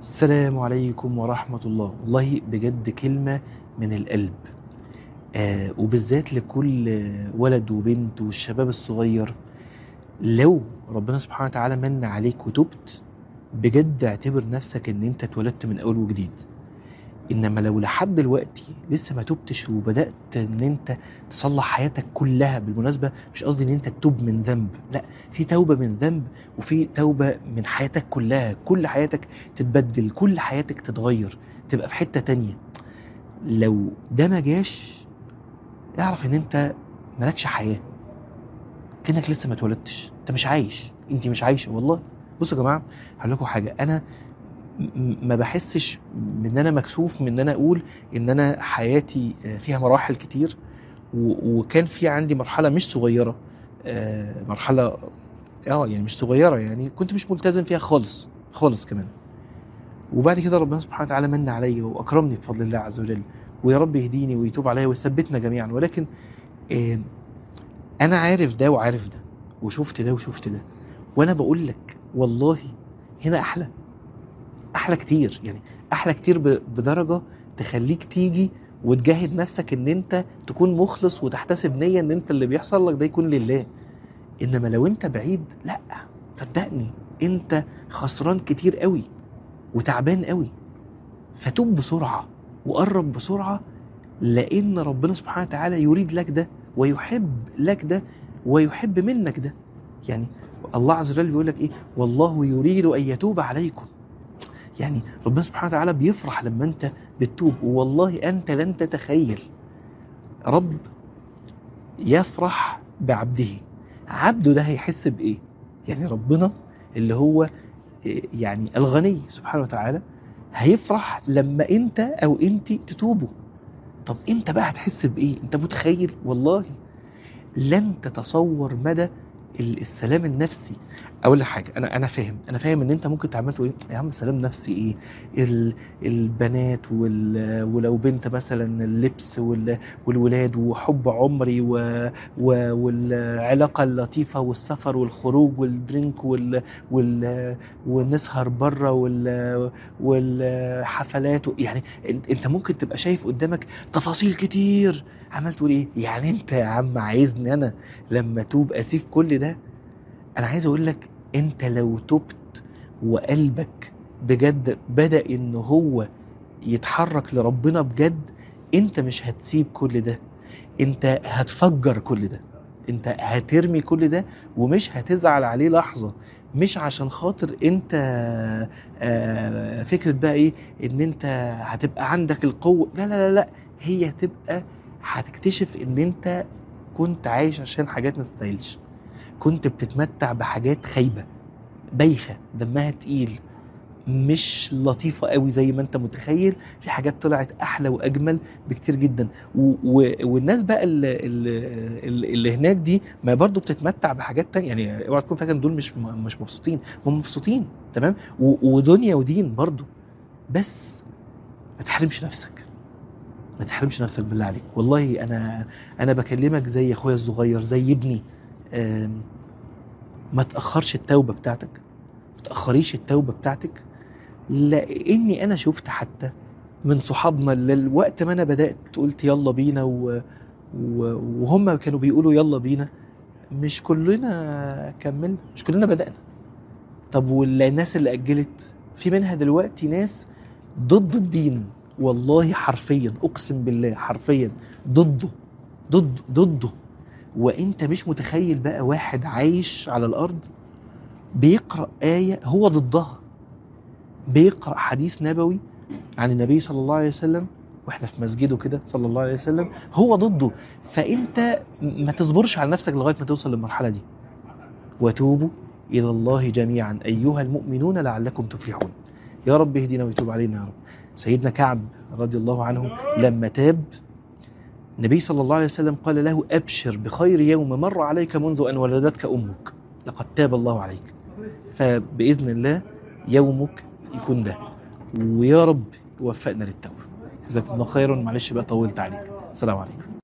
السلام عليكم ورحمة الله والله بجد كلمة من القلب آه وبالذات لكل ولد وبنت والشباب الصغير لو ربنا سبحانه وتعالى من عليك وتبت بجد اعتبر نفسك ان انت اتولدت من اول وجديد انما لو لحد دلوقتي لسه ما تبتش وبدات ان انت تصلح حياتك كلها بالمناسبه مش قصدي ان انت تتوب من ذنب لا في توبه من ذنب وفي توبه من حياتك كلها كل حياتك تتبدل كل حياتك تتغير تبقى في حته تانية لو ده ما جاش اعرف ان انت مالكش حياه كانك لسه ما اتولدتش انت مش عايش انت مش عايشه والله بصوا يا جماعه هقول لكم حاجه انا م- ما بحسش ان انا مكسوف من ان انا اقول ان انا حياتي فيها مراحل كتير و- وكان في عندي مرحله مش صغيره آه، مرحله اه يعني مش صغيره يعني كنت مش ملتزم فيها خالص خالص كمان وبعد كده ربنا سبحانه وتعالى من علي واكرمني بفضل الله عز وجل ويا رب يهديني ويتوب عليا ويثبتنا جميعا ولكن آه، انا عارف ده وعارف ده وشفت ده وشفت ده وانا بقول لك والله هنا احلى احلى كتير يعني احلى كتير ب- بدرجه تخليك تيجي وتجاهد نفسك ان انت تكون مخلص وتحتسب نيه ان انت اللي بيحصل لك ده يكون لله انما لو انت بعيد لا صدقني انت خسران كتير قوي وتعبان قوي فتوب بسرعه وقرب بسرعه لان ربنا سبحانه وتعالى يريد لك ده ويحب لك ده ويحب منك ده يعني الله عز وجل بيقول لك ايه والله يريد ان يتوب عليكم يعني ربنا سبحانه وتعالى بيفرح لما انت بتتوب والله انت لن تتخيل رب يفرح بعبده عبده ده هيحس بايه يعني ربنا اللي هو إيه، يعني الغني سبحانه وتعالى هيفرح لما انت او انت تتوبوا طب انت بقى هتحس بايه انت متخيل والله لن تتصور مدى ال- السلام النفسي اقول لك حاجه انا انا فاهم انا فاهم ان انت ممكن تعمل تقول يا عم سلام نفسي ايه ال- البنات وال ولو بنت مثلا اللبس وال والولاد وحب عمري و و والعلاقه اللطيفه والسفر والخروج والدرينك وال وال ونسهر بره وال والحفلات يعني انت انت ممكن تبقى شايف قدامك تفاصيل كتير عمال تقول ايه يعني انت يا عم عايزني انا لما توب اسيب كل ده انا عايز اقول لك انت لو تبت وقلبك بجد بدا ان هو يتحرك لربنا بجد انت مش هتسيب كل ده انت هتفجر كل ده انت هترمي كل ده ومش هتزعل عليه لحظه مش عشان خاطر انت آه، فكره بقى ايه ان انت هتبقى عندك القوه لا لا لا لا هي هتبقى هتكتشف ان انت كنت عايش عشان حاجات ما تستاهلش كنت بتتمتع بحاجات خايبه بايخه دمها تقيل مش لطيفه قوي زي ما انت متخيل في حاجات طلعت احلى واجمل بكتير جدا و و والناس بقى اللي, اللي, اللي هناك دي ما برضو بتتمتع بحاجات تانية يعني اوعى تكون فاكر إن دول مش م- مش مبسوطين هم مبسوطين تمام و- ودنيا ودين برضو بس ما تحرمش نفسك ما تحرمش نفسك بالله عليك والله انا انا بكلمك زي اخويا الصغير زي ابني آم، ما تاخرش التوبه بتاعتك ما تاخريش التوبه بتاعتك لاني انا شفت حتى من صحابنا اللي الوقت ما انا بدات قلت يلا بينا و... و... وهم كانوا بيقولوا يلا بينا مش كلنا كملنا مش كلنا بدانا طب والناس اللي اجلت في منها دلوقتي ناس ضد الدين والله حرفيا اقسم بالله حرفيا ضده ضد ضده وانت مش متخيل بقى واحد عايش على الارض بيقرا ايه هو ضدها بيقرا حديث نبوي عن النبي صلى الله عليه وسلم واحنا في مسجده كده صلى الله عليه وسلم هو ضده فانت ما تصبرش على نفسك لغايه ما توصل للمرحله دي وتوبوا الى الله جميعا ايها المؤمنون لعلكم تفلحون يا رب اهدنا ويتوب علينا يا رب سيدنا كعب رضي الله عنه لما تاب النبي صلى الله عليه وسلم قال له ابشر بخير يوم مر عليك منذ ان ولدتك امك لقد تاب الله عليك فباذن الله يومك يكون ده ويا رب يوفقنا للتوبه جزاكم الله خيرا معلش بقى طولت عليك السلام عليكم